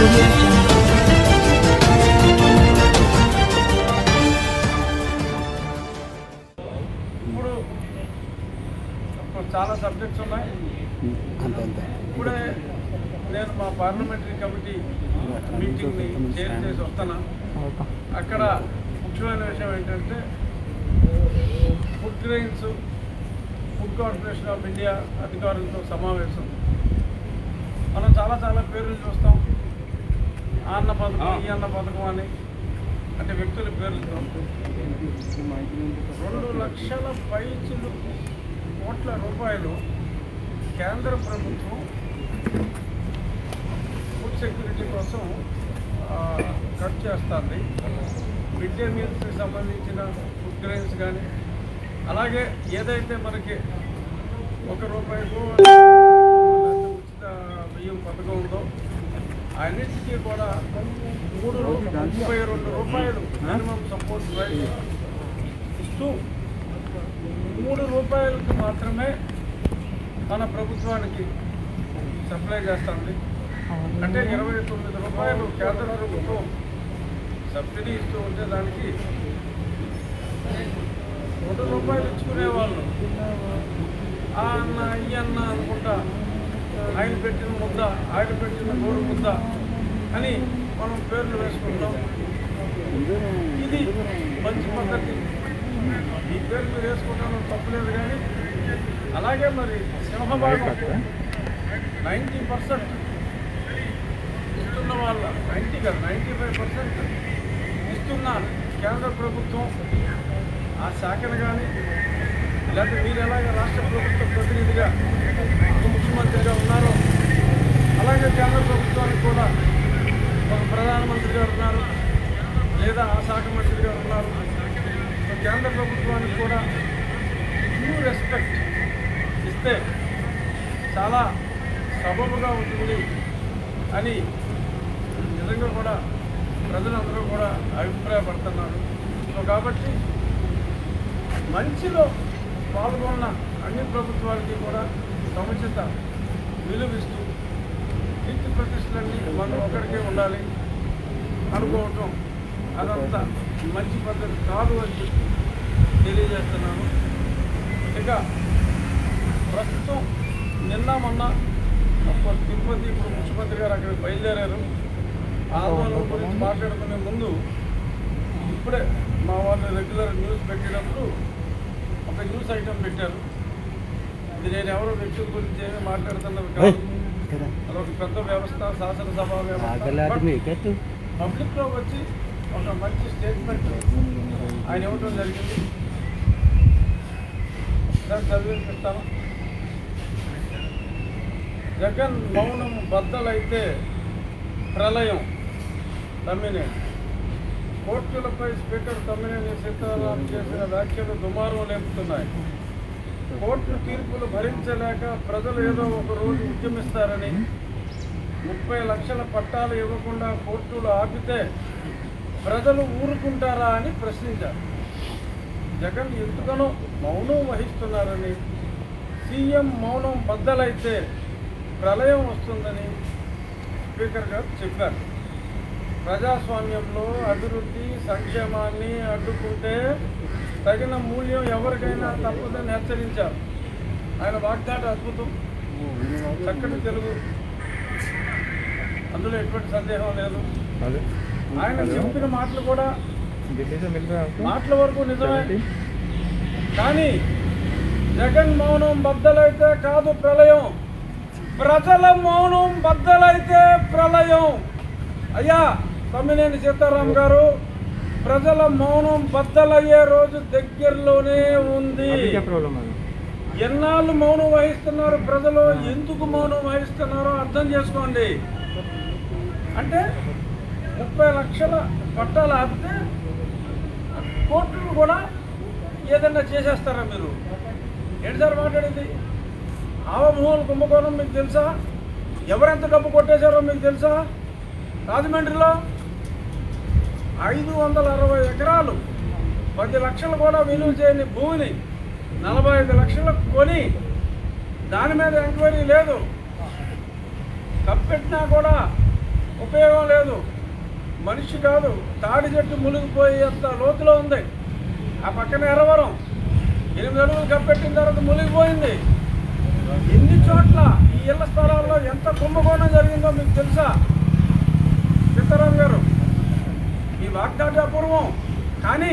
audio jungle. ఇప్పుడు ఇప్పుడు చాలా సబ్జెక్ట్స్ ఉన్నాయి అంతే అంతే ఇప్పుడే నేను మా పార్లమెంటరీ కమిటీ మీటింగ్ని చైర్ చేసి వస్తాను అక్కడ ముఖ్యమైన విషయం ఏంటంటే food grains food corporation of India అధికారులతో సమావేశం మనం చాలా చాలా పేర్లు చూస్తాం ఆ అన్న పథకం ఈ అన్న పథకం అని అంటే వ్యక్తుల పేర్లతో రెండు లక్షల పైచులు కోట్ల రూపాయలు కేంద్ర ప్రభుత్వం ఫుడ్ సెక్యూరిటీ కోసం ఆ, ఖర్చు చేస్తుంది మిడ్ డే మీల్స్కి సంబంధించిన ఫుడ్ గ్రెయిన్స్ కానీ అలాగే ఏదైతే మనకి ఒక రూపాయకు ఉచిత బియ్యం పథకం ఉందో అన్నిటికీ కూడా మూడు రూ- ముప్పై రెండు రూపాయలు మినిమం సపోర్ట్ ప్రైస్ ఇస్తూ మూడు రూపాయలకి మాత్రమే మన ప్రభుత్వానికి సప్లై చేస్తుంది అంటే ఇరవై తొమ్మిది రూపాయలు కేంద్ర ప్రభుత్వం సబ్సిడీ ఇస్తూ ఉంటే దానికి రెండు రూపాయలు ఇచ్చుకునే వాళ్ళు ఆ అన్న ఈ అన్న అనుకుంటా ఆయన పెట్టిన ముద్ద ఆయన పెట్టిన గోరు ముద్ద అని మనం పేర్లు వేసుకుంటాం ఇది మంచి పద్ధతి ఈ పేరు మీరు వేసుకుంటాను తప్పలేదు కానీ అలాగే మరి సింహభాగం నైంటీ పర్సెంట్ ఇస్తున్న వాళ్ళ నైంటీ కాదు నైంటీ ఫైవ్ పర్సెంట్ ఇస్తున్న కేంద్ర ప్రభుత్వం ఆ శాఖను కానీ లేకపోతే మీరు ఎలాగ రాష్ట్ర ప్రభుత్వ ప్రతినిధిగా ముఖ్యమంత్రిగా ఉన్నారో అలాగే కేంద్ర ప్రభుత్వానికి కూడా ఒక ప్రధానమంత్రి గారు ఉన్నారు లేదా ఆ శాఖ మంత్రి గారు ఉన్నారు సో కేంద్ర ప్రభుత్వానికి కూడా డ్యూ రెస్పెక్ట్ ఇస్తే చాలా సబబుగా ఉంటుంది అని నిజంగా కూడా ప్రజలందరూ కూడా అభిప్రాయపడుతున్నారు సో కాబట్టి మంచిలో పాల్గొన్న అన్ని ప్రభుత్వాలకి కూడా సముచిత విలువిస్తూ కీర్తి ప్రతిష్టలన్నీ మనం ఒకరికే ఉండాలి అనుకోవటం అదంతా మంచి పద్ధతి కాదు అని చెప్పి తెలియజేస్తున్నాను ఇక ప్రస్తుతం నిన్న మొన్న అప్పుడు తిరుపతి ఇప్పుడు ముఖ్యమంత్రి గారు అక్కడికి బయలుదేరారు ఆందోళన గురించి మాట్లాడుకునే ముందు ఇప్పుడే మా వాళ్ళు రెగ్యులర్ న్యూస్ పెట్టేటప్పుడు ఒక న్యూస్ ఐటమ్ పెట్టారు ఇది నేను ఎవరో వ్యక్తుల గురించి ఏమీ మాట్లాడుతున్నది కాదు అదొక పెద్ద వ్యవస్థ శాసనసభ వ్యవస్థ మీకెత్తు పబ్లిక్లోకి వచ్చి ఒక మంచి స్టేట్మెంట్ ఆయన ఇవ్వటం జరిగింది దాన్ని చదివిస్తాను జగన్ మౌనం బద్దలైతే ప్రళయం తమ్మినేని కోర్టులపై స్పీకర్ తమ్మినేని సీతారాం చేసిన వ్యాఖ్యలు దుమారం లేపుతున్నాయి కోర్టు తీర్పులు భరించలేక ప్రజలు ఏదో ఒక రోజు ఉద్యమిస్తారని ముప్పై లక్షల పట్టాలు ఇవ్వకుండా కోర్టులు ఆపితే ప్రజలు ఊరుకుంటారా అని ప్రశ్నించారు జగన్ ఎందుకనో మౌనం వహిస్తున్నారని సీఎం మౌనం బద్దలైతే ప్రళయం వస్తుందని స్పీకర్ గారు చెప్పారు ప్రజాస్వామ్యంలో అభివృద్ధి సంక్షేమాన్ని అడ్డుకుంటే తగిన మూల్యం ఎవరికైనా తప్పదని హెచ్చరించారు ఆయన వాగ్దాట అద్భుతం చక్కటి తెలుగు అందులో ఎటువంటి సందేహం లేదు ఆయన చెప్పిన మాటలు కూడా మాటల వరకు నిజమే కానీ జగన్ మౌనం బద్దలైతే కాదు ప్రళయం ప్రజల మౌనం బద్దలైతే ప్రళయం అయ్యా తమ్మినేని సీతారాం గారు ప్రజల మౌనం బద్దలయ్యే రోజు దగ్గరలోనే ఉంది ఎన్నాళ్ళు మౌనం వహిస్తున్నారు ప్రజలు ఎందుకు మౌనం వహిస్తున్నారో అర్థం చేసుకోండి అంటే ముప్పై లక్షల పట్టాలు ఆపితే కోర్టులు కూడా ఏదన్నా చేసేస్తారా మీరు ఏంటి సార్ మాట్లాడేది ఆవమోహన్ కుంభకోణం మీకు తెలుసా ఎవరెంత డబ్బు కొట్టేశారో మీకు తెలుసా రాజమండ్రిలో ఐదు వందల అరవై ఎకరాలు పది లక్షలు కూడా విలువ చేయని భూమిని నలభై ఐదు లక్షలకు కొని దాని మీద ఎంక్వైరీ లేదు కప్పెట్టినా కూడా ఉపయోగం లేదు మనిషి కాదు తాడి చెట్టు మునిగిపోయి అంత లోతులో ఉంది ఆ పక్కన ఎర్రవరం ఎనిమిది అడుగులు కప్పెట్టిన తర్వాత మునిగిపోయింది ఎన్ని చోట్ల ఈ ఇళ్ల స్థలాల్లో ఎంత కుంభకోణం జరిగిందో మీకు తెలుసా సీతారాం గారు ఈ వాగ్దాటి అపూర్వం కానీ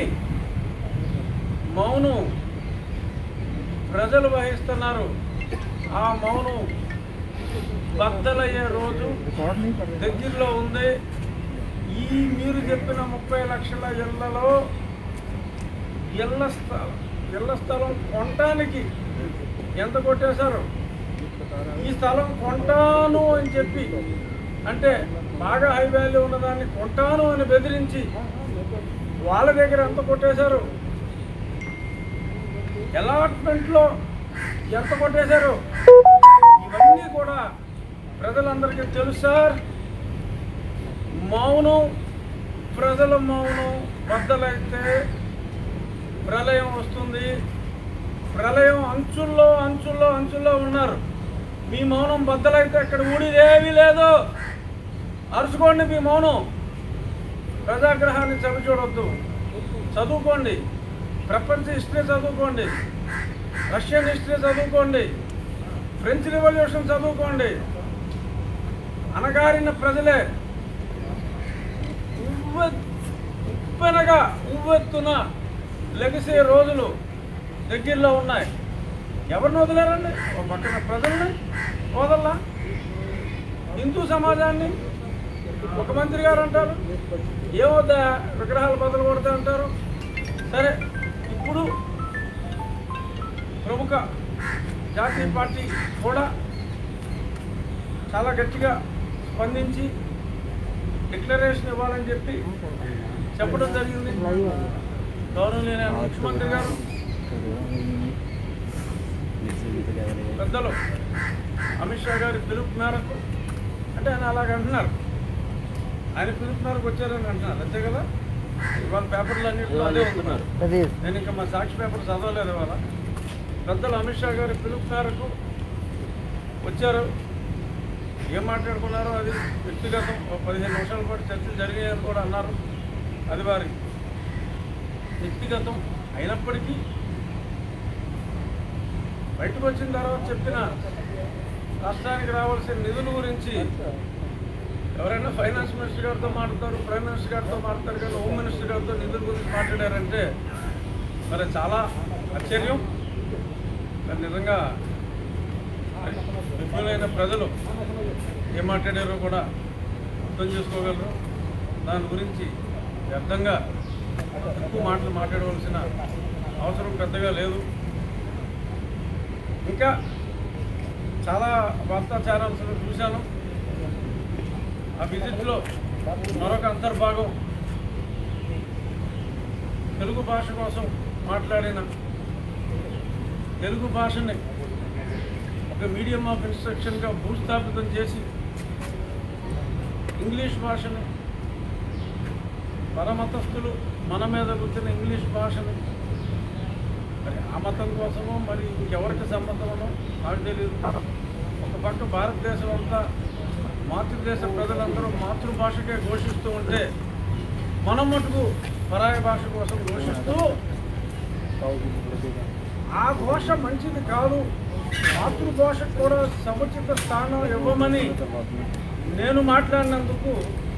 మౌనం ప్రజలు వహిస్తున్నారు ఆ మౌనం బద్దలయ్యే రోజు దగ్గరలో ఉంది ఈ మీరు చెప్పిన ముప్పై లక్షల ఇళ్లలో ఇళ్ల స్థలం ఇళ్ల స్థలం కొనటానికి ఎంత కొట్టేశారు ఈ స్థలం కొంటాను అని చెప్పి అంటే బాగా హై వాల్యూ ఉన్నదాన్ని కొంటాను అని బెదిరించి వాళ్ళ దగ్గర ఎంత కొట్టేశారు అలాట్మెంట్లో ఎంత కొట్టేశారు ఇవన్నీ కూడా ప్రజలందరికీ తెలుసు సార్ మౌనం ప్రజల మౌనం బద్దలైతే ప్రళయం వస్తుంది ప్రళయం అంచుల్లో అంచుల్లో అంచుల్లో ఉన్నారు మీ మౌనం బద్దలైతే ఇక్కడ ఊడిదేమీ లేదు అరుచుకోండి మీ మౌనం ప్రజాగ్రహాన్ని చవి చూడొద్దు చదువుకోండి ప్రపంచ హిస్టరీ చదువుకోండి రష్యన్ హిస్టరీ చదువుకోండి ఫ్రెంచ్ రివల్యూషన్ చదువుకోండి అనగారిన ప్రజలే ఉవ్వె ఉప్పెనగా ఉవ్వెత్తున లెగసే రోజులు దగ్గరలో ఉన్నాయి ఎవరిని వదిలేరండి ఒక పక్కన ప్రజల్ని వదల్లా హిందూ సమాజాన్ని ఒక మంత్రి గారు అంటారు ఏమవుతా విగ్రహాలు బదులు కొడతా అంటారు సరే ఇప్పుడు ప్రముఖ జాతీయ పార్టీ కూడా చాలా గట్టిగా స్పందించి డిక్లరేషన్ ఇవ్వాలని చెప్పి చెప్పడం జరిగింది గౌరవనీయ ముఖ్యమంత్రి గారు పెద్దలు అమిత్ షా గారి పిలుపు మేరకు అంటే ఆయన అలాగ అంటున్నారు ఆయన పిలుపు మేరకు వచ్చారని అంటున్నారు అంతే కదా ఇవాళ పేపర్లు అన్నింటిలో అదే ఉంటున్నారు నేను ఇంకా మా సాక్షి పేపర్ చదవలేదు ఇవాళ పెద్దలు అమిత్ షా గారి పిలుపు మేరకు వచ్చారు ఏం మాట్లాడుకున్నారో అది వ్యక్తిగతం ఒక పదిహేను నిమిషాల పాటు చర్చలు జరిగాయని కూడా అన్నారు అది వారి వ్యక్తిగతం అయినప్పటికీ బయటకు వచ్చిన తర్వాత చెప్పిన రాష్ట్రానికి రావాల్సిన నిధుల గురించి ఎవరైనా ఫైనాన్స్ మినిస్టర్ గారితో మాట్లాడతారు ప్రైమ్ మినిస్టర్ గారితో మాట్లాడతారు కానీ హోమ్ మినిస్టర్ గారితో నిధుల గురించి మాట్లాడారంటే మరి చాలా ఆశ్చర్యం మరి నిజంగా మరి విఫలమైన ప్రజలు ఏం మాట్లాడారో కూడా అర్థం చేసుకోగలరు దాని గురించి వ్యర్థంగా ఎక్కువ మాటలు మాట్లాడవలసిన అవసరం పెద్దగా లేదు ఇంకా చాలా వార్తా ఛానల్స్ చూశాను ఆ విజిట్లో మరొక అంతర్భాగం తెలుగు భాష కోసం మాట్లాడిన తెలుగు భాషని ఒక మీడియం ఆఫ్ ఇన్స్ట్రక్షన్గా భూస్థాపితం చేసి ఇంగ్లీష్ భాషని పరమతస్థులు మన మీద కూర్చున్న ఇంగ్లీష్ భాషని మరి ఆ మతం కోసమో మరి ఇంకెవరికి సమ్మతమనో నాకు తెలియదు ఒక పక్క భారతదేశం అంతా మాతృదేశ ప్రజలందరూ మాతృభాషకే ఘోషిస్తూ ఉంటే మనం మటుకు పరాయ భాష కోసం ఘోషిస్తూ ఆ ఘోష మంచిది కాదు మాతృభాషకు కూడా సముచిత స్థానం ఇవ్వమని నేను మాట్లాడినందుకు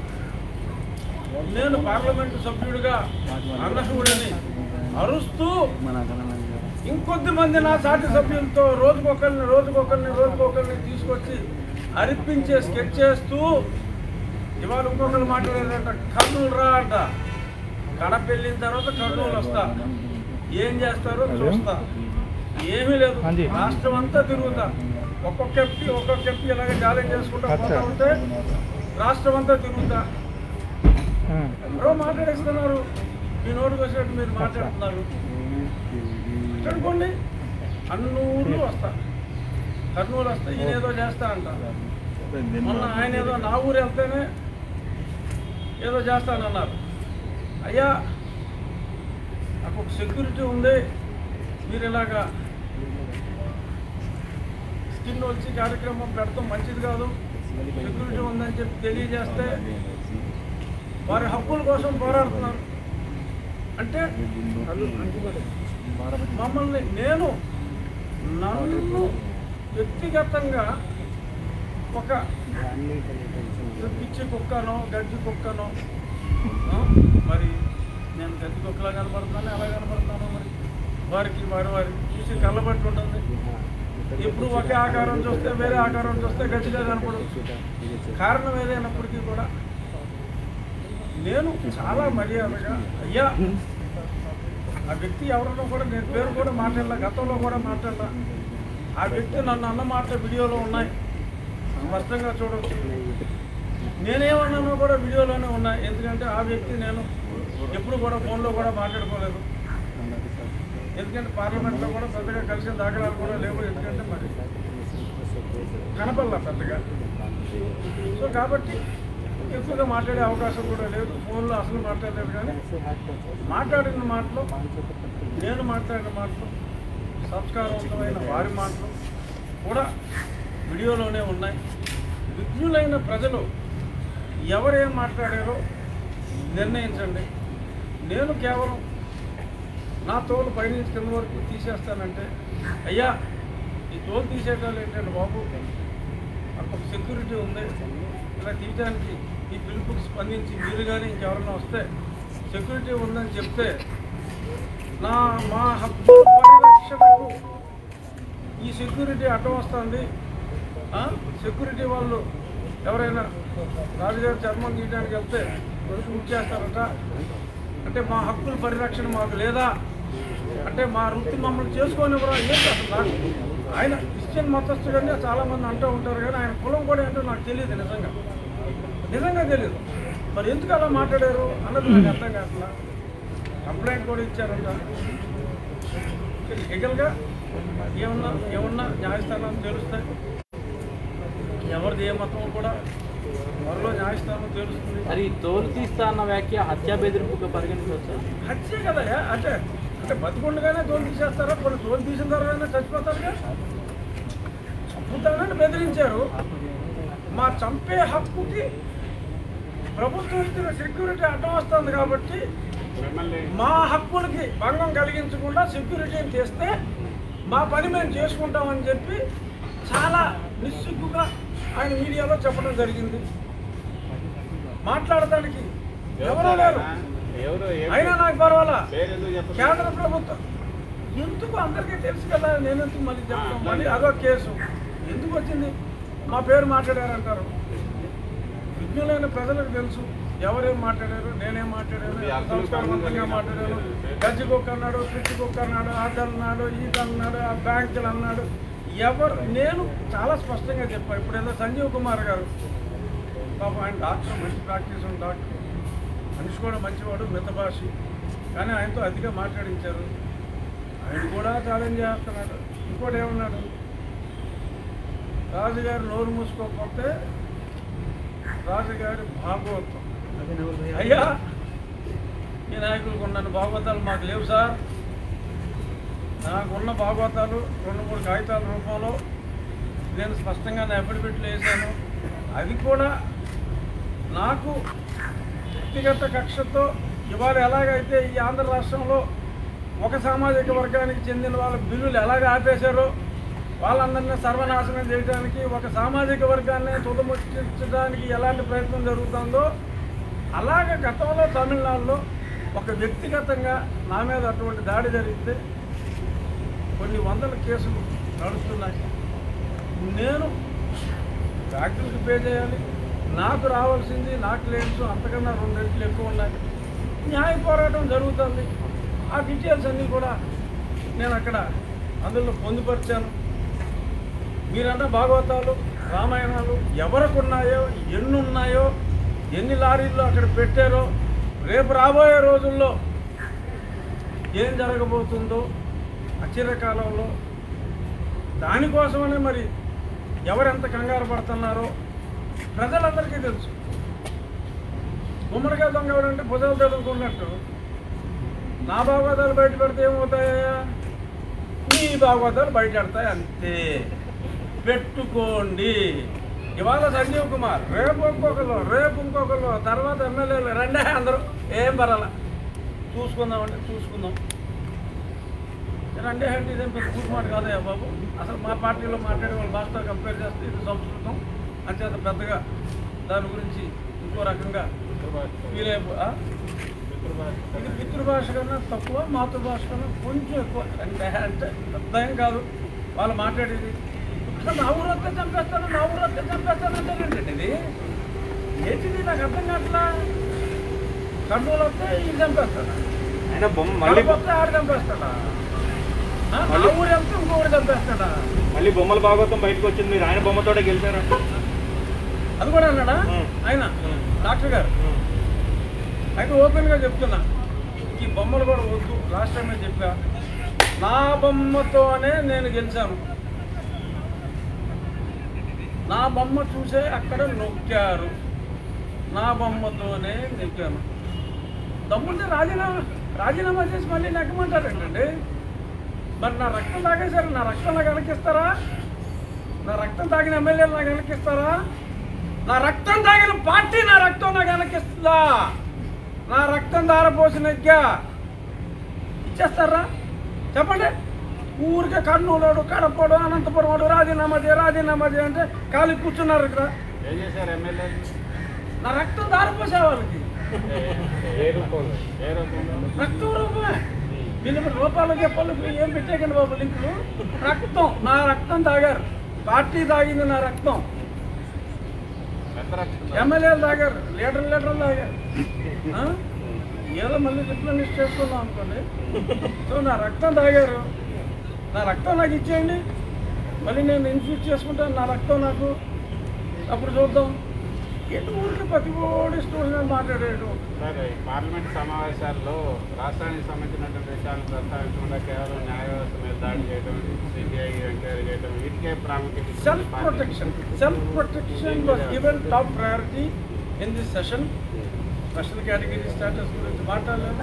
నేను పార్లమెంటు సభ్యుడిగా అర్హుడని అరుస్తూ ఇంకొద్ది మంది నా సాటి సభ్యులతో రోజుకొకరిని రోజుకొకరిని రోజుకొకరిని తీసుకొచ్చి అరిపించే స్కెచ్ చేస్తూ ఇవాళ ఇంకొకరు మాట్లాడారంట కర్నూలు రా అంట కడప వెళ్ళిన తర్వాత కర్నూలు వస్తా ఏం చేస్తారో చూస్తా ఏమీ లేదు రాష్ట్రం అంతా తిరుగుతా ఒక్కొక్క ఎంపీ ఒక్కొక్క ఎంపీ ఇలాగ ఛాలెంజ్ చేసుకుంటా పోతా ఉంటే రాష్ట్రం అంతా తిరుగుతా ఎవరో మాట్లాడేస్తున్నారు మీ నోటికి వచ్చినట్టు మీరు మాట్లాడుతున్నారు అనుకోండి అన్నూరు వస్తా కర్నూలు వస్తే ఈయన ఏదో చేస్తా అంట మొన్న ఆయన ఏదో నా ఊరు వెళ్తేనే ఏదో చేస్తానన్నారు అయ్యా నాకు ఒక సెక్యూరిటీ ఉంది మీరు ఇలాగా స్కిన్ వచ్చి కార్యక్రమం పెడతాం మంచిది కాదు సెక్యూరిటీ ఉందని చెప్పి తెలియజేస్తే వారి హక్కుల కోసం పోరాడుతున్నారు అంటే మమ్మల్ని నేను నన్ను వ్యక్తిగతంగా ఒక పిచ్చి కుక్కనో గడ్డి కుక్కనో ఆ, మరి నేను గడ్డి కుక్కలా కనపడుతున్నాను ఎలా కనపడుతున్నానో మరి వారికి వారి వారికి చూసి కళ్ళబట్టి ఉంటుంది ఎప్పుడు ఒకే ఆకారం చూస్తే వేరే ఆకారం చూస్తే గట్టిగా కనపడవచ్చు కారణం ఏదైనప్పటికీ కూడా నేను చాలా మర్యాదగా అయ్యా ఆ వ్యక్తి ఎవరినో కూడా నేను పేరు కూడా మాట్లాడలా గతంలో కూడా మాట్లాడలా ఆ వ్యక్తి నన్ను అన్న మాట వీడియోలో ఉన్నాయి స్పష్టంగా చూడవచ్చు నేనేమన్నానో కూడా వీడియోలోనే ఉన్నాయి ఎందుకంటే ఆ వ్యక్తి నేను ఎప్పుడు కూడా ఫోన్లో కూడా మాట్లాడుకోలేదు ఎందుకంటే పార్లమెంట్లో కూడా పెద్దగా కలిసిన దాఖలాలు కూడా లేవు ఎందుకంటే మరి కనపడలా పెద్దగా సో కాబట్టి ఎక్కువగా మాట్లాడే అవకాశం కూడా లేదు ఫోన్లో అసలు మాట్లాడలేదు కానీ మాట్లాడిన మాటలు నేను మాట్లాడిన మాటలు సంస్కారవంతమైన వారి మాటలు కూడా వీడియోలోనే ఉన్నాయి విజ్ఞులైన ప్రజలు ఎవరేం మాట్లాడారో నిర్ణయించండి నేను కేవలం నా తోలు పైనుంచి కింద వరకు తీసేస్తానంటే అయ్యా ఈ తోలు తీసేటాలు ఏంటంటే బాబు అక్కడ ఒక సెక్యూరిటీ ఉంది ఇలా తీయడానికి ఈ పిలుపుకి స్పందించి మీరు కానీ ఇంకెవరైనా వస్తే సెక్యూరిటీ ఉందని చెప్తే నా మా హక్కు పరిరక్షణకు ఈ సెక్యూరిటీ అడ్డం వస్తుంది ఆ? సెక్యూరిటీ వాళ్ళు ఎవరైనా రాజుగారి చర్మం తీయడానికి వెళ్తే షూట్ చేస్తారట అంటే మా హక్కుల పరిరక్షణ మాకు లేదా అంటే మా వృత్తి మమ్మల్ని చేసుకోనివ్వరా ఏంటి అసలు నాకు ఆయన క్రిస్టియన్ మతస్థుడని చాలా మంది అంటూ ఉంటారు కానీ ఆయన కులం కూడా ఏంటో నాకు తెలియదు నిజంగా నిజంగా తెలియదు మరి ఎందుకు అలా మాట్లాడారు అన్నది నాకు అర్థం కావట్లా కంప్లైంట్ కూడా ఇచ్చారంట లీగల్గా ఏమన్నా ఏమన్నా న్యాయస్థానం తెలుస్తాయి ఎవరిది ఏ మతం కూడా త్వరలో న్యాయస్థానం తెలుస్తుంది మరి ఈ తోలు తీస్తా అన్న వ్యాఖ్య హత్యా బెదిరింపుగా పరిగణించవచ్చా హత్యే కదా అంటే అంటే బతుకుండగానే తోలు తీసేస్తారా కొన్ని తోలు తీసిన తర్వాత చచ్చిపోతారుగా చంపుతానని బెదిరించారు మా చంపే హక్కుకి ప్రభుత్వం ఇచ్చిన సెక్యూరిటీ అడ్డం వస్తుంది కాబట్టి మా హక్కులకి భంగం కలిగించకుండా సెక్యూరిటీని తెస్తే మా పని మేము చేసుకుంటామని చెప్పి చాలా నిస్సిగ్గుగా ఆయన మీడియాలో చెప్పడం జరిగింది మాట్లాడటానికి ఎవరో లేరు ఎవరు అయినా నాకు పర్వాలా పేరు ఎందుకు చెప్పండి కేంద్ర ప్రభుత్వం ఎందుకు అందరికీ తెలుసు కదా నేను ఎందుకు మళ్ళీ చెప్తాను మళ్ళీ అదో కేసు ఎందుకు వచ్చింది మా పేరు మాట్లాడారంటారు విజ్ఞులైన ప్రజలకు తెలుసు ఎవరేం మాట్లాడారు నేనేం మాట్లాడాను మీ హక్కులు సంస్కారవంతంగా మాట్లాడాను గజ్జి కుక్క అన్నాడు పిచ్చి కుక్క అన్నాడు అది అన్నాడు ఇది అన్నాడు ఆ బ్యాంకులు అన్నాడు ఎవరు నేను చాలా స్పష్టంగా చెప్పాను ఇప్పుడు ఏదో సంజీవ్ కుమార్ గారు పాపం ఆయన డాక్టర్ మంచి ప్రాక్టీస్ ఉన్న డాక్టర్ మనిషి కూడా మంచివాడు మితభాషి కానీ ఆయనతో అతిగా మాట్లాడించారు ఆయన కూడా ఛాలెంజ్ చేస్తున్నాడు ఇంకోటి ఏమన్నాడు రాజుగారు నోరు మూసుకోకపోతే రాజుగారి భాగవతం అయ్యా ఈ నాయకులకు ఉన్న భాగవతాలు మాకు లేవు సార్ నాకున్న భాగవతాలు రెండు మూడు కాగితాల రూపంలో నేను స్పష్టంగా నా అఫిడవిట్లు వేశాను అది కూడా నాకు వ్యక్తిగత కక్షతో ఇవాళ ఎలాగైతే ఈ ఆంధ్ర రాష్ట్రంలో ఒక సామాజిక వర్గానికి చెందిన వాళ్ళ బిల్లులు ఎలాగ ఆపేశారో వాళ్ళందరినీ సర్వనాశనం చేయడానికి ఒక సామాజిక వర్గాన్ని తుదముట్టించడానికి ఎలాంటి ప్రయత్నం జరుగుతుందో అలాగే గతంలో తమిళనాడులో ఒక వ్యక్తిగతంగా నా మీద అటువంటి దాడి జరిగితే కొన్ని వందల కేసులు నడుస్తున్నాయి నేను ఫ్యాక్టరీకి పే చేయాలి నాకు రావాల్సింది నా క్లెయిమ్స్ అంతకన్నా రెండు రెట్లు ఎక్కువ ఉన్నాయి న్యాయ పోరాటం జరుగుతుంది ఆ డీటెయిల్స్ అన్నీ కూడా నేను అక్కడ అందులో పొందుపరిచాను మీరంటే భాగవతాలు రామాయణాలు ఎవరికి ఉన్నాయో ఎన్ని ఉన్నాయో ఎన్ని లారీల్లో అక్కడ పెట్టారో రేపు రాబోయే రోజుల్లో ఏం జరగబోతుందో అచిరకాలంలో దానికోసమనే మరి ఎవరెంత కంగారు పడుతున్నారో ప్రజలందరికీ తెలుసు గుమ్మడికాయ దొంగ ఎవరంటే భుజాలు చదువుకున్నట్టు నా భాగవతాలు బయట పెడితే ఏమవుతాయా నీ భాగవతాలు బయట పెడతాయి అంతే పెట్టుకోండి ఇవాళ సంజీవ్ కుమార్ రేపు ఇంకొకరు రేపు ఇంకొకరు తర్వాత ఎమ్మెల్యేలు రెండే అందరూ ఏం పర్వాల చూసుకుందాం అంటే చూసుకుందాం రెండే అంటే ఇదేం పెద్ద కూర్చు మాట కాదయ్యా బాబు అసలు మా పార్టీలో మాట్లాడే వాళ్ళ భాషతో కంపేర్ చేస్తే ఇది సంస్కృతం అంచేత పెద్దగా దాని గురించి ఇంకో రకంగా ఫీల్ అయిపో ఆ? ఇది పితృభాష కన్నా తక్కువ మాతృభాష కన్నా కొంచెం ఎక్కువ అంటే అంటే పెద్ద ఏం కాదు వాళ్ళు మాట్లాడేది అసలు నా ఊరు వస్తే చంపేస్తాను నా ఊరు వస్తే చంపేస్తాను అంటే ఏంటండి ఇది ఏంటిది నాకు అర్థం కావట్లా కర్నూలు వస్తే ఇది చంపేస్తాడా ఆయన బొమ్మ మళ్ళీ కడప వస్తే ఆడు చంపేస్తాడా ఆ, నా ఊరు వెళ్తే ఇంకొకటి చంపేస్తాడా మళ్ళీ బొమ్మల భాగవతం బయటకు వచ్చింది మీరు ఆయన బొమ్మతోటే గెలిచారు అది కూడా అన్నాడా ఉం. ఆయన డాక్టర్ గారు అయితే ఓపెన్గా చెప్తున్నా ఈ బొమ్మలు కూడా వద్దు లాస్ట్ టైం నేను చెప్పా నా బొమ్మతోనే నేను గెలిచాను నా బొమ్మ చూసే అక్కడ నొక్కారు నా బొమ్మతోనే నెక్కాను దమ్ముంటే రాజీనామా రాజీనామా చేసి మళ్ళీ నెక్కమంటారంటండి మరి నా రక్తం తాగేశారు నా రక్తం నాకు వెనకిస్తారా నా రక్తం తాగిన ఎమ్మెల్యేలు నాకు వెనకిస్తారా నా రక్తం తాగిన పార్టీ నా రక్తం నాకు వెనకిస్తుందా నా రక్తం దారపోసిన ఎగ్గా ఇచ్చేస్తారా చెప్పండి ఊరికే కర్నూలుడు కడపడు అనంతపురం వాడు రాజీనామా చేయ రాజీనామా చేయ అంటే ఖాళీ కూర్చున్నారు ఇక్కడ ఏం చేశారు ఎమ్మెల్యే నా రక్తం దారిపోసే వాళ్ళకి ఏ రూపంలో ఏ రూపంలో రక్తం రూపమే వీళ్ళు ఇప్పుడు రూపాయలు చెప్పాలి ఏం పెట్టేకండి బాబు లింకులు రక్తం నా రక్తం తాగారు పార్టీ తాగింది నా రక్తం ఎంత రక్షణ ఎమ్మెల్యేలు తాగారు లీటర్ లీటర్లు తాగారు ఆ? ఏదో మళ్ళీ రిప్లనిష్ చేసుకుందాం అనుకోండి సో నా రక్తం తాగారు నా రక్తం నాకు ఇచ్చేయండి మళ్ళీ నేను ఇన్ఫ్యూజ్ చేసుకుంటాను నా రక్తం నాకు అప్పుడు చూద్దాం ఎటు ఊరికి ప్రతి ఓడి స్టూడెంట్ మాట్లాడేటు సార్ ఈ పార్లమెంట్ సమావేశాల్లో రాష్ట్రానికి సంబంధించినటువంటి విషయాలు ప్రస్తావించకుండా కేవలం న్యాయ వ్యవస్థ మీద దాడి చేయడం సిబిఐ ఎంక్వైరీ చేయడం వీటికే ప్రాముఖ్యత ఇచ్చింది self party. Protection self protection was given top priority in this session special category status గురించి మాట్లాడలేదు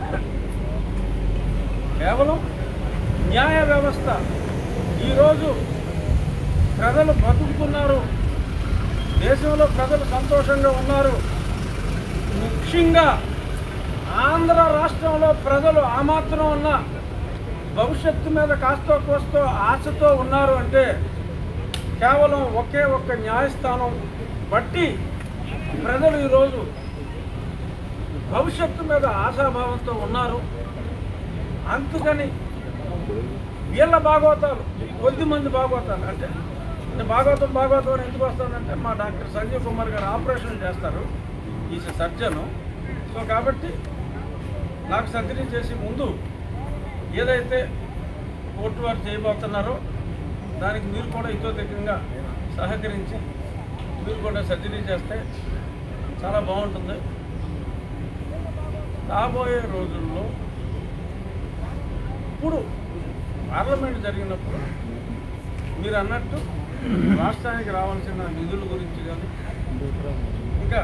కేవలం న్యాయ వ్యవస్థ ఈరోజు ప్రజలు బతుకుతున్నారు దేశంలో ప్రజలు సంతోషంగా ఉన్నారు ముఖ్యంగా ఆంధ్ర రాష్ట్రంలో ప్రజలు ఆ మాత్రం ఉన్న భవిష్యత్తు మీద కాస్తో కోస్తో ఆశతో ఉన్నారు అంటే కేవలం ఒకే ఒక్క న్యాయస్థానం బట్టి ప్రజలు ఈరోజు భవిష్యత్తు మీద ఆశాభావంతో ఉన్నారు అందుకని వీళ్ళ భాగవతాలు కొద్ది మంది భాగవతాలు అంటే నేను భాగవతం భాగవతం అని ఎందుకు వస్తానంటే మా డాక్టర్ సంజీవ్ కుమార్ గారు ఆపరేషన్ చేస్తారు ఈజ్ సర్జను సో కాబట్టి నాకు సర్జరీ చేసి ముందు ఏదైతే కోర్టు వారు చేయబోతున్నారో దానికి మీరు కూడా ఇతోధికంగా సహకరించి మీరు కూడా సర్జరీ చేస్తే చాలా బాగుంటుంది రాబోయే రోజుల్లో ఇప్పుడు పార్లమెంట్ జరిగినప్పుడు మీరు అన్నట్టు రాష్ట్రానికి రావాల్సిన నిధుల గురించి కానీ ఇంకా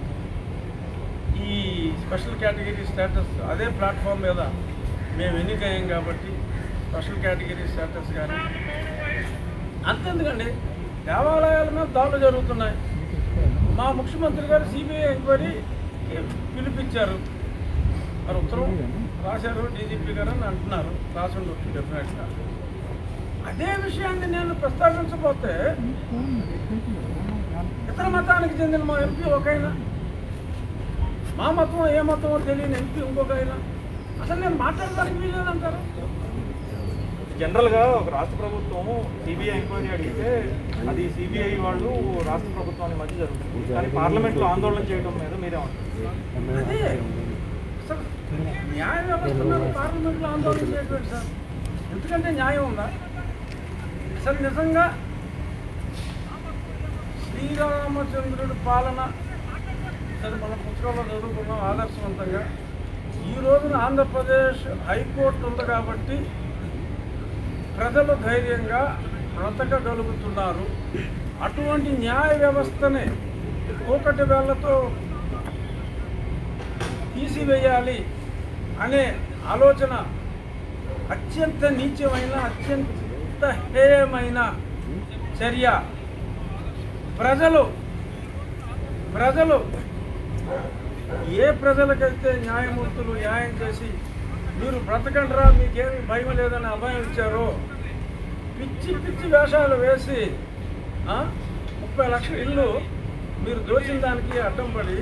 ఈ స్పెషల్ కేటగిరీ స్టేటస్ అదే ప్లాట్ఫామ్ మీద మేము ఎన్నికయ్యాం కాబట్టి స్పెషల్ కేటగిరీ స్టేటస్ కానీ అంతెందుకండి దేవాలయాల మీద దాడులు జరుగుతున్నాయి మా ముఖ్యమంత్రి గారు సిబిఐ ఎంక్వైరీ పిలిపించారు మరి ఉత్తరం రాశారు డీజీపీ గారు అని అంటున్నారు రాసి ఉండొచ్చు డెఫినెట్గా అదే విషయాన్ని నేను ప్రస్తావించబోతే ఇతర మతానికి చెందిన మా ఎంపీ ఒకైనా మా మతం ఏ మతమో తెలియని ఎంపీ ఇంకొక అయినా అసలు నేను మాట్లాడడానికి వీలేదంటారు జనరల్గా ఒక రాష్ట్ర ప్రభుత్వం సిబిఐ ఎంక్వైరీ అడిగితే అది సిబిఐ వాళ్ళు రాష్ట్ర ప్రభుత్వానికి మధ్య జరుగుతుంది కానీ పార్లమెంట్లో ఆందోళన చేయడం మీద మీరే అదే అసలు న్యాయ వ్యవస్థ మీద పార్లమెంట్లో ఆందోళన చేయట్లేదు సార్ ఎందుకంటే న్యాయం ఉందా అసలు నిజంగా శ్రీరామచంద్రుడి పాలన సరే మన పుస్తకంలో చదువుకున్నాం ఆదర్శవంతంగా ఈ రోజున ఆంధ్రప్రదేశ్ హైకోర్టు ఉంది కాబట్టి ప్రజలు ధైర్యంగా బ్రతకగలుగుతున్నారు అటువంటి న్యాయ వ్యవస్థని ఒకటి వేళ్లతో తీసివేయాలి అనే ఆలోచన అత్యంత నీచమైన అత్యంత హేయమైన చర్య ప్రజలు ప్రజలు ఏ ప్రజలకైతే న్యాయమూర్తులు న్యాయం చేసి మీరు బ్రతకండిరా మీకేమి భయం లేదని అభయం ఇచ్చారో పిచ్చి పిచ్చి వేషాలు వేసి ఆ, ముప్పై లక్షల ఇల్లు మీరు దోచిన దానికి అడ్డం పడి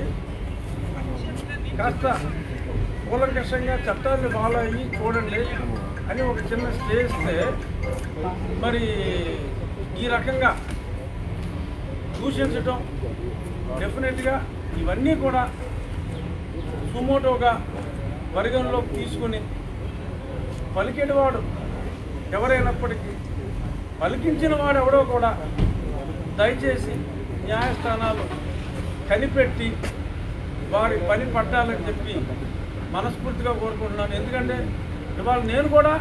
కాస్త కూలంకషంగా చట్టాన్ని ఫాలో అయ్యి చూడండి అని ఒక చిన్న స్టే ఇస్తే మరి ఈ రకంగా దూషించటం డెఫినెట్గా ఇవన్నీ కూడా సుమోటోగా పరిగణలోకి తీసుకుని పలికేటివాడు ఎవరైనప్పటికీ పలికించిన వాడు ఎవడో కూడా దయచేసి న్యాయస్థానాలు కనిపెట్టి వారి పని పట్టాలని చెప్పి మనస్ఫూర్తిగా కోరుకుంటున్నాను ఎందుకంటే ఇవాళ నేను కూడా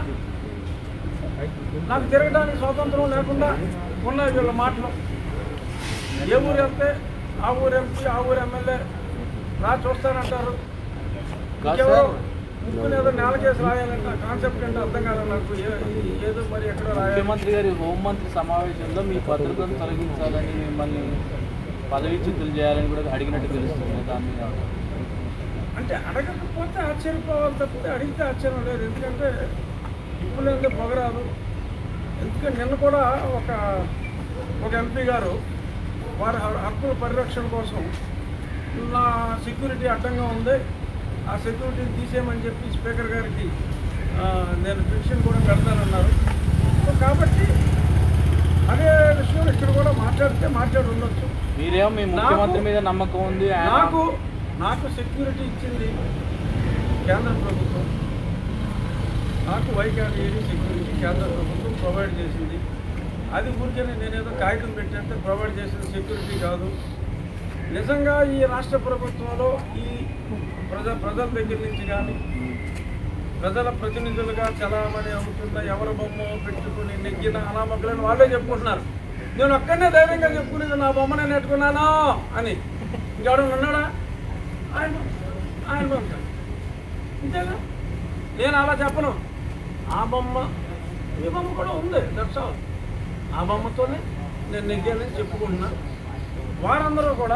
నాకు తిరగడానికి స్వాతంత్రం లేకుండా ఉన్నాయి వీళ్ళ మాటలు ఏ ఊరు వెళ్తే ఆ ఊరు ఎంపీ ఆ ఊరు ఎమ్మెల్యే రా చూస్తానంటారు కాదు ఇంకెవరో సార్. ముక్కుని ఏదో నేలకేసి రాయాలంట కాన్సెప్ట్ అంటే అర్థం కాదు నాకు ఏ- ఈ- ఏదో మరి ఎక్కడ రాయాలి ముఖ్యమంత్రి గారి హోంమంత్రి సమావేశంలో మీ భద్రతను తొలగించాలని మిమ్మల్ని పదవీచ్యుతులు చేయాలని కూడా అడిగినట్టు తెలుస్తుంది దాని మీద అంటే అడగకపోతే ఆశ్చర్యపోవాలి తప్పితే అడిగితే ఆశ్చర్యం లేదు ఎందుకంటే ఇప్పుడు లేదే పొగరాదు ఎందుకంటే నిన్న కూడా ఒక ఒక ఎంపీ గారు వారి హ- హక్కుల పరిరక్షణ కోసం నా సెక్యూరిటీ అడ్డంగా ఉంది ఆ సెక్యూరిటీని తీసేయమని చెప్పి స్పీకర్ గారికి ఆ, నేను పిటిషన్ కూడా పెడతానన్నారు సో కాబట్టి అదే విషయం ఇక్కడ కూడా మాట్లాడితే మాట్లాడి ఉండొచ్చు మీరేమో మీ ముఖ్యమంత్రి మీద నమ్మకం ఉంది ఆయన నాకు నాకు సెక్యూరిటీ ఇచ్చింది కేంద్ర ప్రభుత్వం నాకు వైకాడేది సెక్యూరిటీ కేంద్ర ప్రభుత్వం ప్రొవైడ్ చేసింది అది ఊరికేనే నేనేదో కాగితం పెట్టినట్టు ప్రొవైడ్ చేసిన సెక్యూరిటీ కాదు నిజంగా ఈ రాష్ట్ర ప్రభుత్వంలో ఈ ప్రజ ప్రజల దగ్గర నుంచి కానీ ప్రజల ప్రతినిధులుగా చలామణి అవుతున్న ఎవరి బొమ్మ పెట్టుకుని నెగ్గిన అనామకులను వాళ్ళే చెప్పుకుంటున్నారు నేను ఒక్కనే ధైర్యంగా చెప్పుకునేది నా బొమ్మనే నెట్టుకున్నాను అని ఇంకెవడు ఉన్నాడా ఆయన ఆయన బొమ్మ అంతేగా నేను అలా చెప్పను ఆ బొమ్మ ఈ బొమ్మ కూడా ఉంది దట్స్ ఆల్ ఆ బొమ్మతోనే నేను నెగ్గానని చెప్పుకుంటున్నా వారందరూ కూడా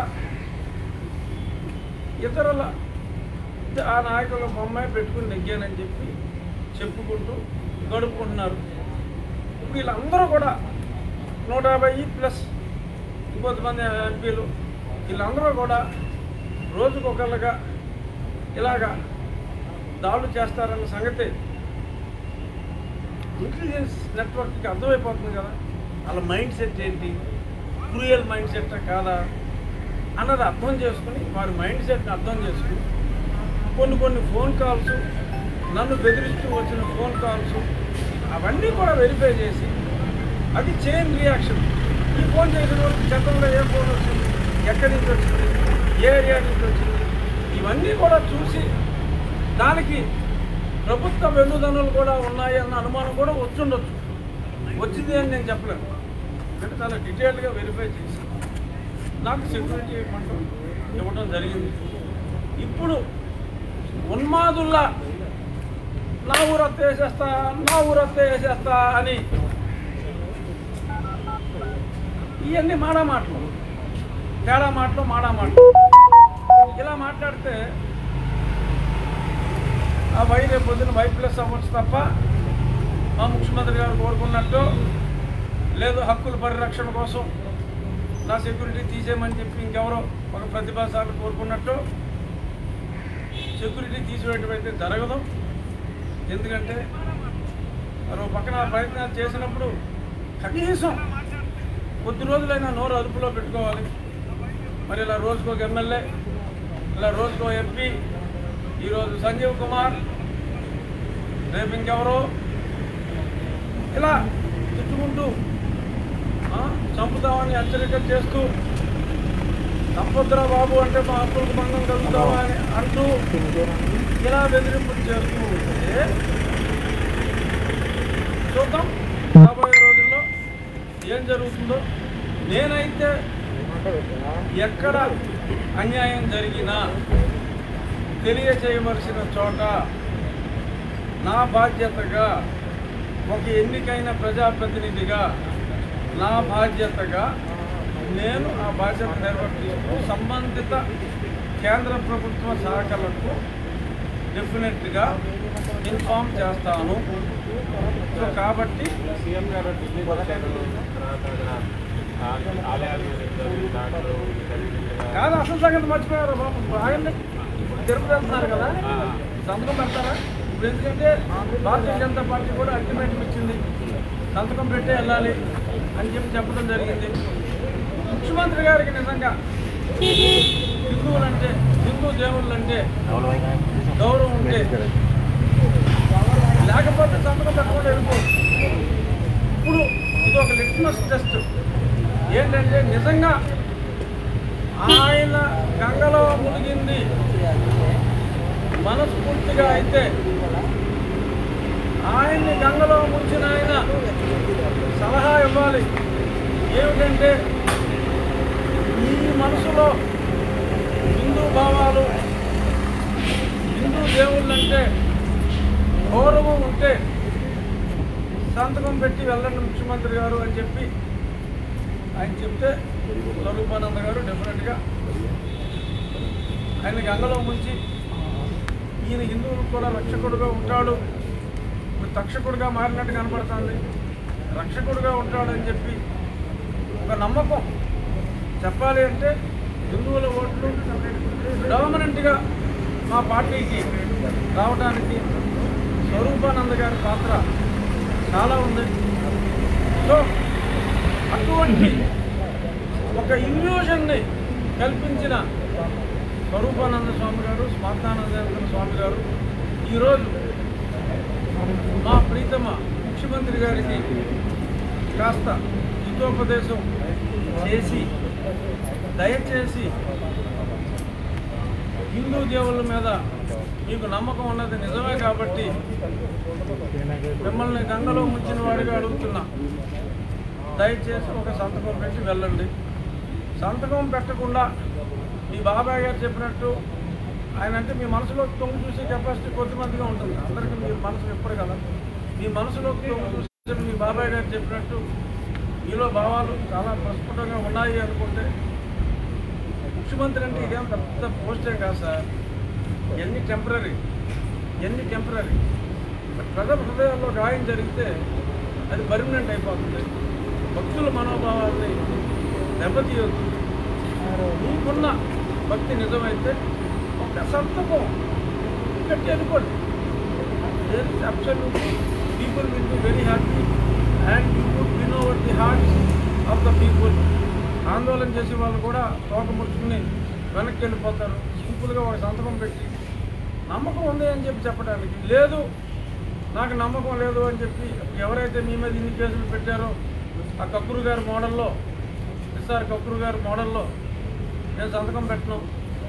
ఇతరుల ఆ నాయకుల బొమ్మాయి పెట్టుకుని నెగ్గానని చెప్పి చెప్పుకుంటూ గడుపుకుంటున్నారు వీళ్ళందరూ కూడా నూట యాభై ప్లస్ ఇంకొంతమంది ఎంపీలు వీళ్ళందరూ కూడా రోజుకొకళ్ళగా ఇలాగా దాడులు చేస్తారన్న సంగతి ఇంటెలిజెన్స్ నెట్వర్క్కి అర్థమైపోతుంది కదా వాళ్ళ మైండ్ సెట్ ఏంటి క్రూయల్ మైండ్ సెట్ కాదా అన్నది అర్థం చేసుకుని వారి మైండ్ సెట్ని అర్థం చేసుకుని కొన్ని కొన్ని ఫోన్ కాల్స్ నన్ను బెదిరిస్తూ వచ్చిన ఫోన్ కాల్స్ అవన్నీ కూడా వెరిఫై చేసి అది చైన్ రియాక్షన్ ఈ ఫోన్ చేసిన వాళ్ళకి చట్టంలో ఏ ఫోన్ వచ్చింది ఎక్కడి నుంచి వచ్చింది ఏ ఏరియా నుంచి వచ్చింది ఇవన్నీ కూడా చూసి దానికి ప్రభుత్వ వెన్నుదన్నులు కూడా ఉన్నాయి అన్న అనుమానం కూడా వచ్చుండొచ్చు వచ్చింది అని నేను చెప్పలేను అంటే చాలా డీటెయిల్డ్గా వెరిఫై చేసి నాకు సెక్యూరిటీ ఇవ్వమంటాం ఇవ్వడం జరిగింది ఇప్పుడు ఉన్మాదుల్లా నా ఊరత్త వేసేస్తా నా ఊరత్త వేసేస్తా అని ఇవన్నీ మాడా మాటలు తేడా మాటలు మాడా మాటలు ఇలా మాట్లాడితే ఆ వై రేపు పొద్దున వై ప్లస్ అవ్వచ్చు తప్ప మా ముఖ్యమంత్రి గారు కోరుకున్నట్టు లేదు హక్కుల పరిరక్షణ కోసం నా సెక్యూరిటీ తీసేయమని చెప్పి ఇంకెవరో ఒక ప్రతిభాశాలు కోరుకున్నట్టు సెక్యూరిటీ తీసివేయటం అయితే జరగదు ఎందుకంటే మరి ఒక పక్కన ఆ ప్రయత్నాలు చేసినప్పుడు కనీసం కొద్ది రోజులైనా నోరు అదుపులో పెట్టుకోవాలి మరి ఇలా రోజుకో ఒక ఎమ్మెల్యే ఇలా రోజుకో ఎంపీ ఈరోజు సంజీవ్ కుమార్ రేపు ఇంకెవరో ఇలా తిట్టుకుంటూ ఆ, చంపుతామని హెచ్చరికలు చేస్తూ తప్పొద్దురా బాబు అంటే మా హక్కులకు భంగం కలుగుతామా అని అంటూ ఇలా బెదిరింపులు చేస్తూ ఉంటే చూద్దాం రాబోయే రోజుల్లో ఏం జరుగుతుందో నేనైతే ఎక్కడ అన్యాయం జరిగినా తెలియచేయవలసిన చోట నా బాధ్యతగా ఒక ఎన్నికైన ప్రజాప్రతినిధిగా నా బాధ్యతగా నేను ఆ బాధ్యత నిర్వర్తిస్తూ సంబంధిత కేంద్ర ప్రభుత్వ శాఖలకు డెఫినెట్గా ఇన్ఫామ్ చేస్తాను సో కాబట్టి సీఎం గారు ఢిల్లీకి వచ్చారు తర్వాత అక్కడ ఆ- ఆలయాల మీద ఇద్దరు దాడులు జరిగినట్టుగా. కాదు అసలు సంగతి మర్చిపోయారు బాబు బాగండి ఇప్పుడు తిరుపతి వెళ్తున్నారు కదా ఆ, సంతకం పెడతారా ఇప్పుడు ఎందుకంటే భారతీయ జనతా పార్టీ కూడా అల్టిమేటం ఇచ్చింది సంతకం పెట్టే వెళ్ళాలి అని చెప్పి చెప్పడం జరిగింది ముఖ్యమంత్రి గారికి నిజంగా హిందువులంటే హిందూ దేవుళ్ళంటే గౌరవం ఉంటే లేకపోతే సంతకం పెట్టకుండా వెళ్ళిపోవచ్చు ఇప్పుడు ఇది ఒక లిట్మస్ టెస్ట్ ఏంటంటే నిజంగా ఆయన గంగలో మునిగింది మనస్ఫూర్తిగా అయితే ఆయన్ని గంగలో ముంచిన ఆయన సలహా ఇవ్వాలి ఏమిటంటే ఈ మనసులో హిందూ భావాలు హిందూ దేవుళ్ళంటే గౌరవం ఉంటే సంతకం పెట్టి వెళ్ళండి ముఖ్యమంత్రి గారు అని చెప్పి ఆయన చెప్తే స్వరూపానంద గారు డెఫినెట్గా ఆయన గంగలో ముంచి ఈయన హిందువులకు కూడా రక్షకుడుగా ఉంటాడు ఇప్పుడు తక్షకుడుగా మారినట్టు కనపడుతుంది రక్షకుడుగా ఉంటాడని చెప్పి ఒక నమ్మకం చెప్పాలి అంటే హిందువుల ఓట్లు డామినెంట్గా మా పార్టీకి రావడానికి స్వరూపానంద గారి పాత్ర చాలా ఉంది సో అటువంటి ఒక ఇల్యూషన్ని కల్పించిన స్వరూపానంద స్వామి గారు స్మార్థానంద స్వామి గారు ఈరోజు మా ప్రీతమ ముఖ్యమంత్రి గారికి కాస్త హితోపదేశం చేసి దయచేసి హిందూ దేవుళ్ళ మీద మీకు నమ్మకం ఉన్నది నిజమే కాబట్టి మిమ్మల్ని గంగలో ముంచిన వాడిగా అడుగుతున్నా దయచేసి ఒక సంతకం పెట్టి వెళ్ళండి సంతకం పెట్టకుండా మీ బాబాయ్ గారు చెప్పినట్టు ఆయన అంటే మీ మనసులో తొంగి చూసే కెపాసిటీ కొద్దిమందిగా ఉంటుంది అందరికీ మీ మనసు ఎప్పుడు కదా మీ మనసులో తొంగి చూసే మీ బాబాయ్ గారు చెప్పినట్టు మీలో భావాలు చాలా ప్రస్ఫుటంగా ఉన్నాయి అనుకుంటే ముఖ్యమంత్రి అంటే ఇదేం పెద్ద పోస్ట్ ఏం కాదు సార్ ఇవన్నీ టెంపరీ ఇవన్నీ టెంపరీ ప్రజల హృదయాల్లో గాయం జరిగితే అది పర్మనెంట్ అయిపోతుంది భక్తుల మనోభావాల్ని దెబ్బతీయొద్దు మీకున్న భక్తి నిజమైతే ఒక సంతకం కట్టి అనుకోండి absolutely people will be very happy and you would win over the hearts of the people ఆందోళన చేసే వాళ్ళు కూడా తోక ముడుచుకుని వెనక్కి వెళ్ళిపోతారు సింపుల్గా ఒక సంతకం పెట్టి నమ్మకం ఉంది అని చెప్పి చెప్పడానికి లేదు నాకు నమ్మకం లేదు అని చెప్పి ఎవరైతే మీ మీద ఇన్ని కేసులు పెట్టారో ఆ కక్కురు గారి మోడల్లో ఎస్ఆర్ కక్కురు గారి మోడల్లో నేను సంతకం పెట్టను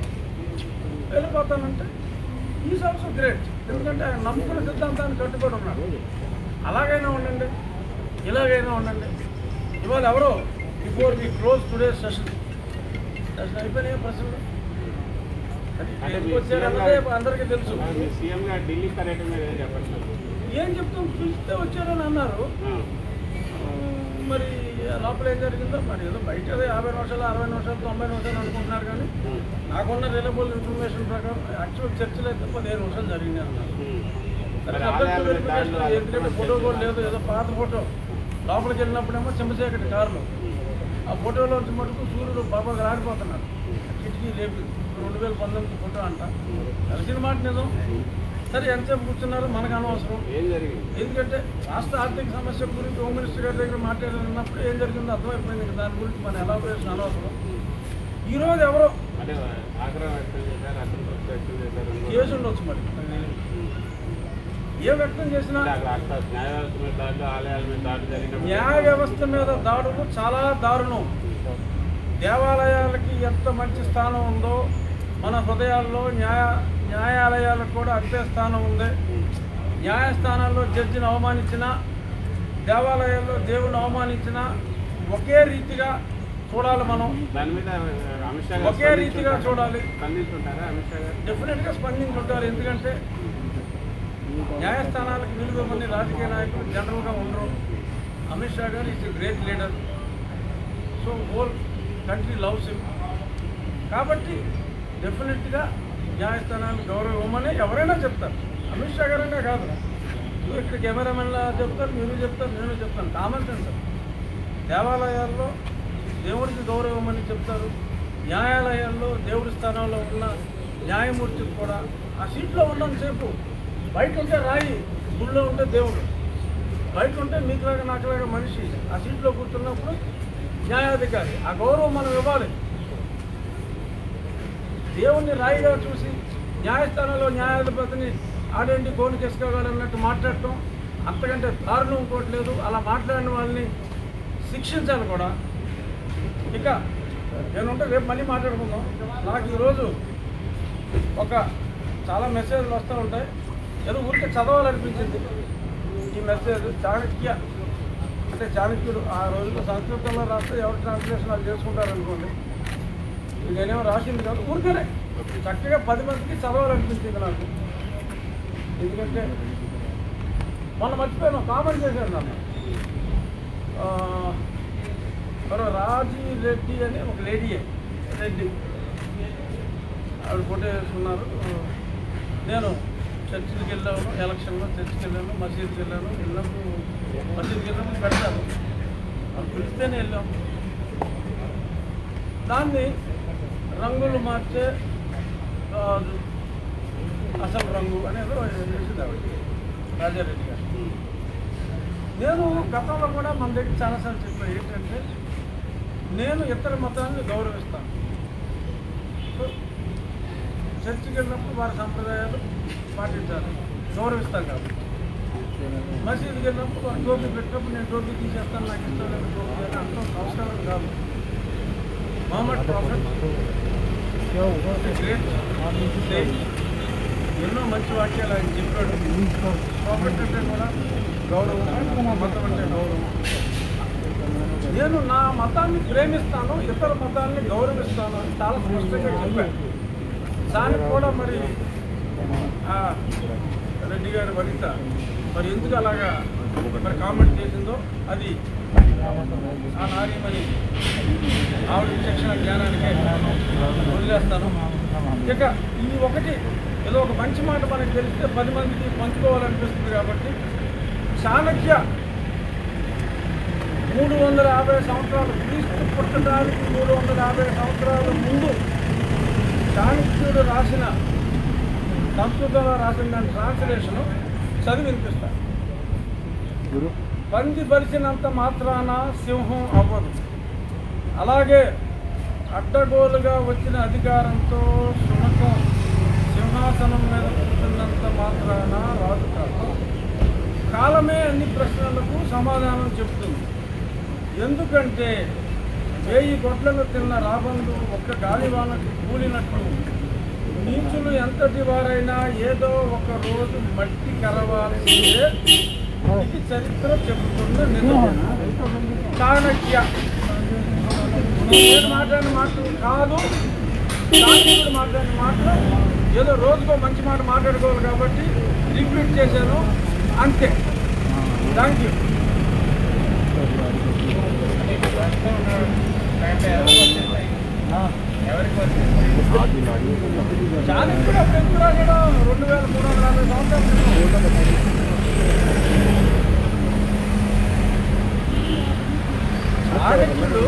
వెళ్ళిపోతానంటే ఈజ్ ఆల్సో గ్రేట్ ఎందుకంటే ఆయన నమ్ముకున్న సిద్ధాంతాన్ని కట్టుబడి ఉన్నాడు అలాగైనా ఉండండి ఇలాగైనా ఉండండి ఇవాళ ఎవరో before we close today session session అయిపోయినాయి ప్రశ్నలు అది అంటే ఎందుకు మీ వచ్చారన్నదే సీఎం గారు- అందరికీ తెలుసు ఆ, మీ సీఎం గారు ఢిల్లీ పర్యటన మీద ఏం చెప్పట్లేదు ఏం చెప్తాం పిలిస్తే వచ్చారని అన్నారు ఆ, ఆ, మరి లోపల ఏం జరిగిందో మరి ఏదో బయట ఏదో యాభై నిమిషాలు అరవై నిమిషాలు తొంభై నిమిషాలు అనుకుంటున్నారు కానీ ఉమ్, నాకున్న రిలయబుల్ ఇన్ఫర్మేషన్ ప్రకారం యాక్చువల్ చర్చలు అయితే పదిహేను నిమిషాలు జరిగినాయి అన్నారు ఉమ్. సరే, మరి సబ్జెక్ట్ ఆలయాల మీద వెరిఫికేషన్ దాడులు ఎందుకంటే ఫోటో కూడా లేదు ఏదో పాత ఫోటో లోపలికి వెళ్ళినప్పుడేమో చెంపసేకటి కారులో ఆ ఫోటోలో వచ్చి మటుకు సూర్యుడు బాబాగా రాడిపోతున్నారు కిటికీ లేపి రెండు వేల పంతొమ్మిది ఫోటో అంట కలిసిన మాట నిజం సరే ఎంతసేపు కూర్చున్నారు మనకు అనవసరం ఏం జరిగింది ఎందుకంటే రాష్ట్ర ఆర్థిక సమస్య గురించి హోమ్ మినిస్టర్ గారి దగ్గర మాట్లాడినప్పుడు ఏం జరిగిందో అర్థమైపోయింది ఇంకా దాని గురించి మన ఎలాబరేషన్ అనవసరం ఈరోజు ఎవరో అంటే ఆగ్రహం వ్యక్తం చేశారు అసంతృప్తి వ్యక్తం చేశారు కేసు ఉండొచ్చు మరి ఏ వ్యక్తం చేసినా అంటే అక్కడ అక్కడ న్యాయ వ్యవస్థ మీద దాడులు ఆలయాల మీద దాడులు జరిగినప్పుడు న్యాయ వ్యవస్థ మీద దాడులు చాలా దారుణం దేవాలయాలకి ఎంత మంచి స్థానం ఉందో మన హృదయాల్లో న్యాయ న్యాయాలయాలకు కూడా అంతే స్థానం ఉంది న్యాయస్థానాల్లో జడ్జిని అవమానించిన దేవాలయాల్లో దేవుని అవమానించిన ఒకే రీతిగా చూడాలి మనం దాని మీద అమిత్ షా గారు ఒకే రీతిగా స్పందించుంటారా? చూడాలి స్పందించుంటారా అమిత్ షా గారు డెఫినెట్గా స్పందించుంటారు ఎందుకంటే న్యాయస్థానాలకు విలువ మంది రాజకీయ నాయకులు జనరల్గా ఉండరు Amit Shah garu is great leader so whole country loves him కాబట్టి డెఫినెట్గా న్యాయస్థానాన్ని గౌరవం ఇవ్వమని ఎవరైనా చెప్తారు అమిత్ షా గారైనా కాదు ఇప్పుడు ఇక్కడ కెమెరామెన్లా చెప్తారు మీరు చెప్తారు నేను చెప్తాను కామన్ సెన్స్ దేవాలయాల్లో దేవుడికి గౌరవం ఇవ్వమని చెప్తారు న్యాయాలయాల్లో దేవుడి స్థానంలో ఉన్న న్యాయమూర్తికి కూడా ఆ సీట్లో ఉన్నంతసేపు బయట ఉంటే రాయి గుళ్ళో ఉంటే దేవుడు బయట ఉంటే మీకులాగా నాకులాగా మనిషి ఆ సీట్లో కూర్చున్నప్పుడు న్యాయాధికారి ఆ గౌరవం మనం ఇవ్వాలి దేవుణ్ణి రాయిగా చూసి న్యాయస్థానంలో న్యాయాధిపతిని ఆడండి గోను చేసుకోగలరు అన్నట్టు మాట్లాడటం అంతకంటే దారుణం ఇంకోటి లేదు అలా మాట్లాడిన వాళ్ళని శిక్షించాలి కూడా ఇక నేనుంటే రేపు మళ్ళీ మాట్లాడుకుందాం నాకు ఈరోజు ఒక చాలా మెసేజ్లు వస్తూ ఉంటాయి ఏదో ఊరికే చదవాలనిపించింది ఈ మెసేజ్ చాణక్య అంటే చాణక్యుడు ఆ రోజుల్లో సంస్కృతంలో రాస్తే ఎవరి ట్రాన్స్లేషన్ వాళ్ళు చేసుకుంటారు అనుకోండి నేనేమో రాసింది కాదు ఊరికనే చక్కగా పది మందికి చదవాలనిపించింది నాకు ఎందుకంటే మొన్న మర్చిపోయాను కామెంట్ చేశాను నన్ను ఆ, మరో రాజీ రెడ్డి అని ఒక లేడీయే రెడ్డి ఆవిడ ఫోటో వేసుకున్నారు నేను చర్చికి వెళ్ళాను ఎలక్షన్లో చర్చికి వెళ్ళాను మసీద్కి వెళ్ళాను వెళ్ళినప్పుడు మసీద్కి వెళ్ళినప్పుడు పెడతాను వాళ్ళు పిలిస్తేనే వెళ్ళాం దాన్ని రంగులు మార్చే ఆ, అసలు రంగు అనేది వేసింది ఆవిడ రాజారెడ్డి గారు నేను గతంలో కూడా మన దగ్గర చాలాసార్లు చెప్పాను ఏంటంటే నేను ఇతర మతాన్ని గౌరవిస్తాను సో చర్చికి వెళ్ళినప్పుడు వారి సంప్రదాయాలు పాటించాలి గౌరవిస్తాను కాబట్టి మసీదుకి వెళ్ళినప్పుడు వారు టోపీ పెట్టినప్పుడు నేను టోపీ తీసేస్తాను నాకు ఇష్టం లేదు టోపీ అని అంటాం అవసరం కాదు మహమ్మద్ ప్రాఫిట్ గ్రేట్ ఎన్నో మంచి వాక్యాలు ఆయన చెప్పాడు ప్రాఫిట్ అంటే కూడా గౌరవం మతం అంటే గౌరవం నేను నా మతాన్ని ప్రేమిస్తాను ఇతర మతాన్ని గౌరవిస్తాను అని చాలా స్పష్టంగా చెప్పాను దానికి కూడా మరి ఆ రెడ్డి గారి వనిత మరి ఎందుకు అలాగా మరి కామెంట్ చేసిందో అది ఆ నారీమణి ఆవిడ విచక్షణ జ్ఞానానికే వదిలేస్తాను ఇక ఈ ఒకటి ఏదో ఒక మంచి మాట మనకు తెలిస్తే పది మందికి పంచుకోవాలనిపిస్తుంది కాబట్టి చాణక్య మూడు వందల యాభై సంవత్సరాలు క్రీస్తు పుట్టడానికి మూడు వందల యాభై సంవత్సరాల ముందు చాణక్యుడు రాసిన సంస్కృతంలో రాసిన దాని ట్రాన్స్లేషను చదివి వినిపిస్తాను పంది బలిసినంత మాత్రాన సింహం అవ్వదు అలాగే అడ్డగోలుగా వచ్చిన అధికారంతో శునకం సింహాసనం మీద కూర్చున్నంత మాత్రాన రాదు కాదు కాలమే అన్ని ప్రశ్నలకు సమాధానం చెప్తుంది ఎందుకంటే వేయి గొడ్లను తిన్న రాబందు ఒక్క గాలివానకు కూలినట్లు నీచులు ఎంతటి వారైనా ఏదో ఒక రోజు మట్టి కరవాల్సిందే ఇది చరిత్ర చెబుతున్న నిజం చాణక్య నేను మాట్లాడిన మాటలు కాదు చాణక్యుడు మాట్లాడిన మాటలు ఏదో రోజుకో మంచి మాట మాట్లాడుకోవాలి కాబట్టి రిపీట్ చేశాను అంతే థ్యాంక్ యూ చాణక్యుడు అప్పుడు ఎందుకు రాశాడు రెండు వేల మూడు వందల యాభై సంవత్సరాల క్రితం చాణక్యుడు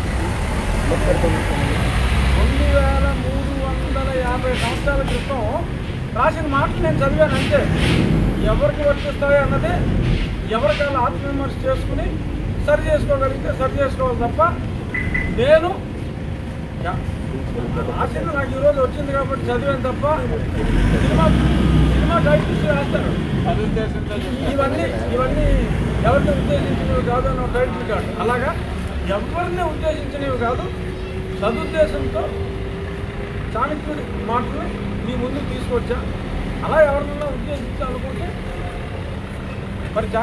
రెండు వేల మూడు వందల యాభై సంవత్సరాల క్రితం రాసిన మాటలు నేను చదివాను అంతే ఎవరికి వర్తిస్తాయి అన్నది ఎవరికి వాళ్ళు ఆత్మవిమర్శ చేసుకుని సరి చేసుకోగలిగితే సరి చేసుకోవాలి తప్ప నేను యా- రాసింది నాకు ఈరోజు వచ్చింది కాబట్టి చదివాను తప్ప సినిమా సినిమా టైటిల్స్ రాస్తారు సదుద్దేశంతో చెప్పారు. ఇవన్నీ ఇవన్నీ ఎవరిని ఉద్దేశించినవి కాదు అన్న టైటిల్ కాదు అలాగా ఎవరిని ఉద్దేశించినవి కాదు సదుద్దేశంతో చాణక్యుడి మాటలు మీ ముందుకు తీసుకొచ్చా అలా ఎవరినైనా ఉద్దేశించాలనుకుంటే మరి చా-